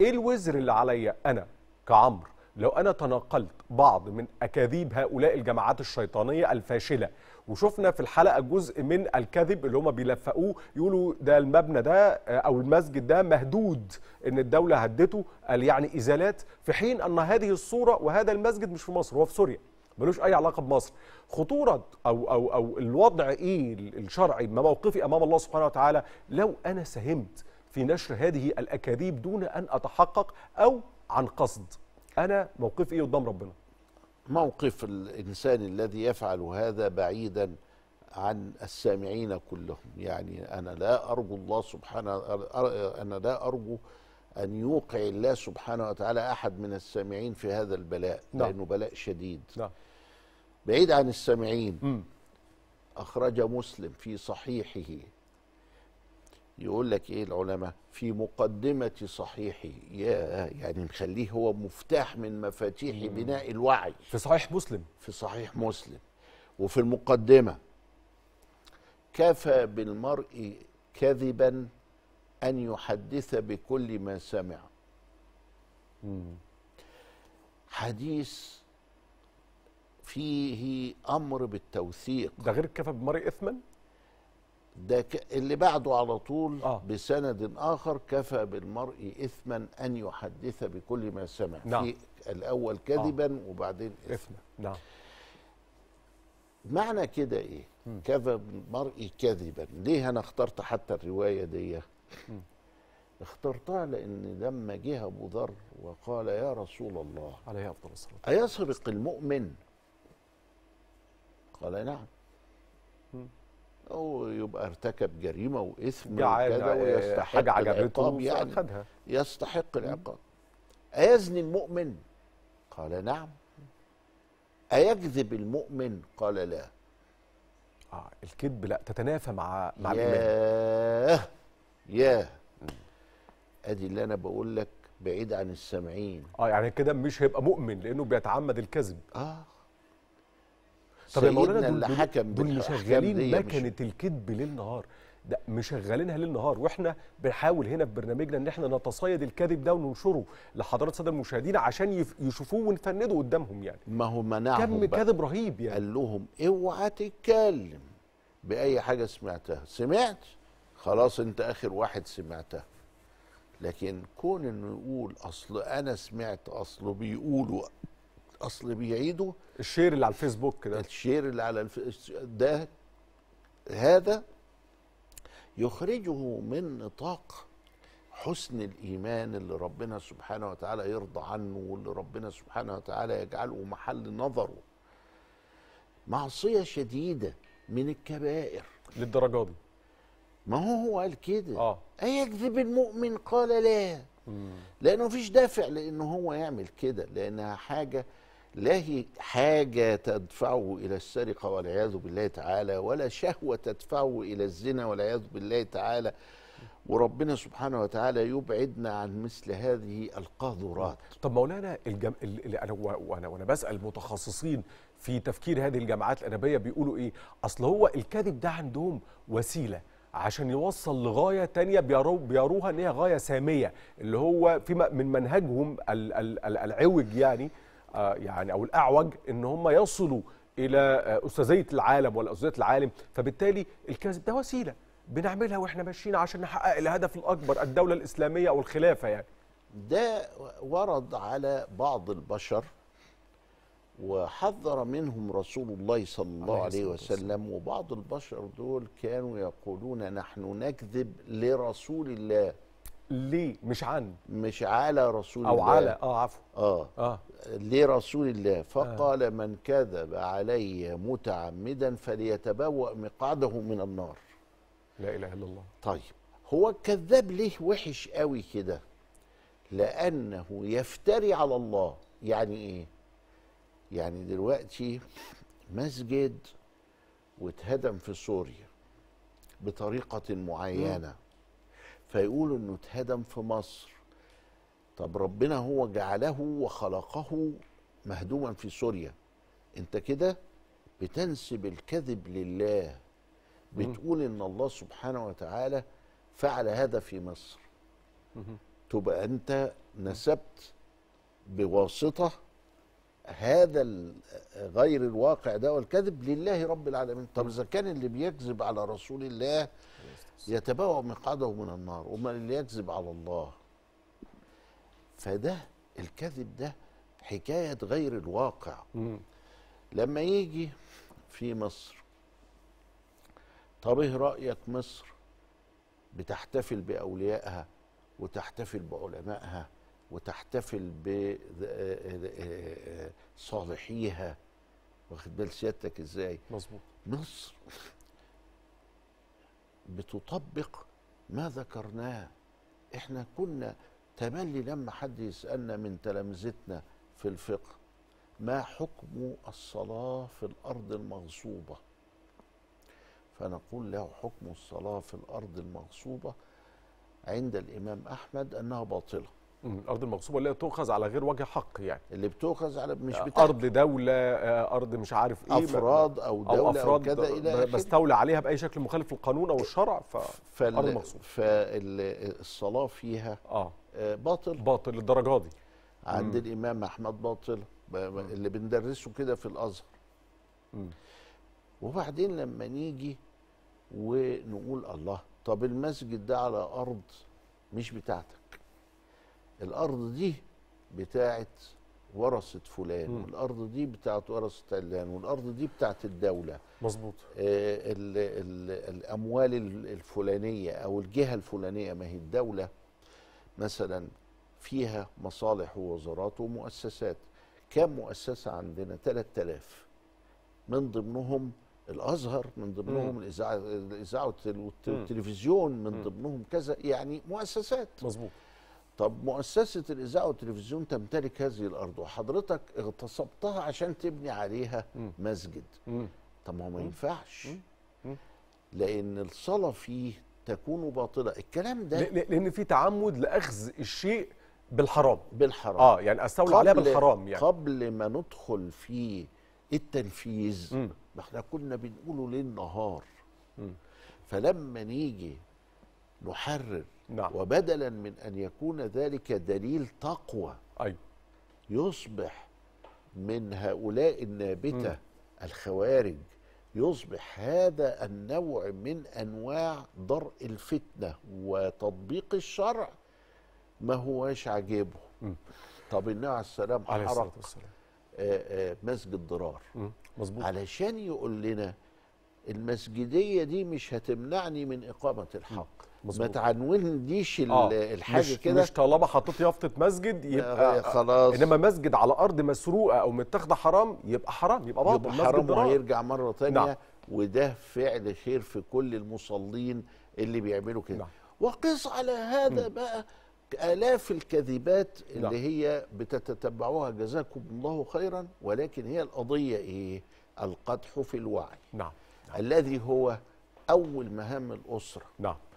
ايه الوزر اللي عليا انا كعمرو لو انا تناقلت بعض من اكاذيب هؤلاء الجماعات الشيطانيه الفاشله وشفنا في الحلقه جزء من الكذب اللي هم بيلفقوه يقولوا ده المبنى ده آه، او المسجد ده مهدود ان الدوله هدته قال يعني ازالات في حين ان هذه الصوره وهذا المسجد مش في مصر هو في سوريا ملوش اي علاقه بمصر خطوره او او او الوضع ايه الشرعي ما موقفي امام الله سبحانه وتعالى لو انا ساهمت في نشر هذه الاكاذيب دون ان اتحقق او عن قصد انا موقفي ايه قدام ربنا موقف الإنسان الذي يفعل هذا بعيدا عن السامعين كلهم يعني أنا لا أرجو الله سبحانه أر- أنا لا أرجو أن يوقع الله سبحانه وتعالى أحد من السامعين في هذا البلاء نعم. لأنه بلاء شديد نعم بعيد عن السامعين مم. أخرج مسلم في صحيحه يقول لك إيه العلماء في مقدمة صحيحه يا يعني نخليه هو مفتاح من مفاتيح بناء الوعي في صحيح مسلم في صحيح مسلم وفي المقدمة كفى بالمرء كذبا أن يحدث بكل ما سمع حديث فيه أمر بالتوثيق ده غير كفى بمرء اثما ده ك- اللي بعده على طول آه. بسند آخر كفى بالمرء إثما أن يحدث بكل ما سمع نعم. في الأول كذبا وبعدين إثما اثما نعم معنى كده ايه كذا المرء كذبا ليه انا اخترت حتى الروايه دي اخترتها لان لما جه ابو ذر وقال يا رسول الله عليه افضل الصلاه ايسرق المؤمن قال نعم او يبقى ارتكب جريمه واثم جعان وكذا آه، ويستحق حاجه عجبته العقاب يعني فاخدها يستحق العقاب أيزني المؤمن قال نعم أيكذب المؤمن قال لا اه الكذب لا تتنافى مع مع الايمان ياه ياه ادي اللي انا بقول لك بعيد عن السامعين اه يعني كده مش هيبقى مؤمن لانه بيتعمد الكذب اه طب يا مولانا سيدنا دول, اللي دول, حكم دول بالأحكام مشغلين دي مش- مكنه الكذب ليل نهار ده مشغلينها ليل نهار واحنا بنحاول هنا في برنامجنا ان احنا نتصيد الكذب ده وننشره لحضرات الساده المشاهدين عشان يف- يشوفوه ونفنده قدامهم يعني ما هو منعهم كم بقى. كذب رهيب يعني قال لهم اوعى تتكلم باي حاجه سمعتها سمعت خلاص انت اخر واحد سمعتها لكن كون انه يقول اصل انا سمعت اصله بيقولوا اصل بيعيدوا الشير اللي على الفيسبوك ده الشير اللي على الف... ده هذا يخرجه من نطاق حسن الإيمان اللي ربنا سبحانه وتعالى يرضى عنه واللي ربنا سبحانه وتعالى يجعله محل نظره معصية شديدة من الكبائر للدرجه دي ما هو هو قال كده اه أيكذب المؤمن قال لا لأنه مفيش دافع لأنه هو يعمل كده لأنها حاجة لا هي حاجة تدفعه إلى السرقة والعياذ بالله تعالى ولا شهوة تدفعه إلى الزنا والعياذ بالله تعالى وربنا سبحانه وتعالى يبعدنا عن مثل هذه القاذورات طب مولانا الجم... ال- ال- انا و- وانا وانا بسال متخصصين في تفكير هذه الجماعات الارهابيه بيقولوا ايه اصل هو الكذب ده عندهم وسيله عشان يوصل لغايه تانية بيرو بيروها ان هي غايه ساميه اللي هو في م- من منهجهم ال... ال... ال- العوج يعني آه يعني او الاعوج ان هم يصلوا الى آه، استاذيه العالم ولا استاذيه العالم فبالتالي الكذب ده وسيله بنعملها واحنا ماشيين عشان نحقق الهدف الاكبر الدوله الاسلاميه او الخلافه يعني ده ورد على بعض البشر وحذر منهم رسول الله صلى الله عليه عليه الصلاة وسلم وبعض البشر دول كانوا يقولون نحن نكذب لرسول الله ليه مش عن مش على رسول او الله على اه عفوا اه اه لرسول الله فقال من كذب علي متعمدا فليتبوأ مقعده من النار لا اله الا الله طيب هو الكذاب ليه وحش قوي كده لانه يفتري على الله يعني ايه يعني دلوقتي مسجد واتهدم في سوريا بطريقة معينة فيقولوا انه اتهدم في مصر طب ربنا هو جعله وخلقه مهدوما في سوريا انت كده بتنسب الكذب لله بتقول ان الله سبحانه وتعالى فعل هذا في مصر تبقى انت نسبت بواسطه هذا ال- غير الواقع ده والكذب لله رب العالمين طب اذا كان اللي بيكذب على رسول الله يتبوأ مقعده من النار وما اللي يكذب على الله فده الكذب ده حكايه غير الواقع مم. لما يجي في مصر طب ايه رايك مصر بتحتفل باوليائها وتحتفل بعلمائها وتحتفل بصالحيها واخد بال سيادتك ازاي مظبوط مصر بتطبق ما ذكرناه احنا كنا تملي لما حد يسالنا من تلامذتنا في الفقه ما حكم الصلاه في الارض المغصوبه فنقول له حكم الصلاه في الارض المغصوبه عند الامام احمد انها باطله مم. الارض المغصوبه اللي هي تؤخذ على غير وجه حق يعني اللي بتؤخذ على مش آه، بتاعته ارض دوله آه، ارض مش عارف ايه افراد او دوله او, افراد كذا الى ب- اخره بستولى عليها باي شكل مخالف للقانون او الشرع ف ارض فال... مغصوبه فالصلاه فيها اه آه، باطل باطل للدرجه دي عند الامام احمد باطل ب- ب- اللي بندرسه كده في الازهر مم. وبعدين لما نيجي ونقول الله طب المسجد ده على ارض مش بتاعتك الارض دي بتاعت ورثة فلان مم. والارض دي بتاعت ورثة علان والارض دي بتاعت الدولة مظبوط آه، ال ال الاموال ال- الفلانيه او الجهه الفلانيه ما هي الدوله مثلا فيها مصالح ووزارات ومؤسسات كم مؤسسه عندنا 3000 من ضمنهم الازهر من ضمنهم مم. الاذاعه الاذاعه والتل- والت- مم. والتلفزيون من مم. ضمنهم كذا يعني مؤسسات مظبوط طب مؤسسه الاذاعه والتلفزيون تمتلك هذه الارض وحضرتك اغتصبتها عشان تبني عليها مم. مسجد مم. طب ما هو ما مم. ينفعش مم. مم. لان الصلاه فيه تكون باطله الكلام ده ل- ل- لان في تعمد لاخذ الشيء بالحرام بالحرام اه يعني استولى عليها قبل- بالحرام يعني قبل ما ندخل في التنفيذ مم. ما احنا كنا بنقوله ليل نهار مم. فلما نيجي نحرر نعم وبدلا من ان يكون ذلك دليل تقوى ايوه يصبح من هؤلاء النابته الخوارج يصبح هذا النوع من انواع درء الفتنه وتطبيق الشرع ما هواش عاجبه مم. طب النبي عليه السلام عليه حرق الصلاه والسلام آه، آه، مسجد ضرار مم. مظبوط علشان يقول لنا المسجديه دي مش هتمنعني من اقامه الحق ما مظبوط. تعونيش ال- آه. الحاجه مش كده مش طالما حطيت يافطه مسجد يبقى آه، خلاص انما مسجد على ارض مسروقه او متاخده حرام يبقى حرام يبقى باطل يبقى مسجد حرام ضرار. وهيرجع مره تانية نعم. وده فعل خير في كل المصلين اللي بيعملوا كده نعم. وقس على هذا بقى آلاف الكذبات اللي نعم. هي بتتتبعوها جزاكم الله خيرا ولكن هي القضية إيه؟ القدح في الوعي نعم الذي هو أول مهام الأسرة نعم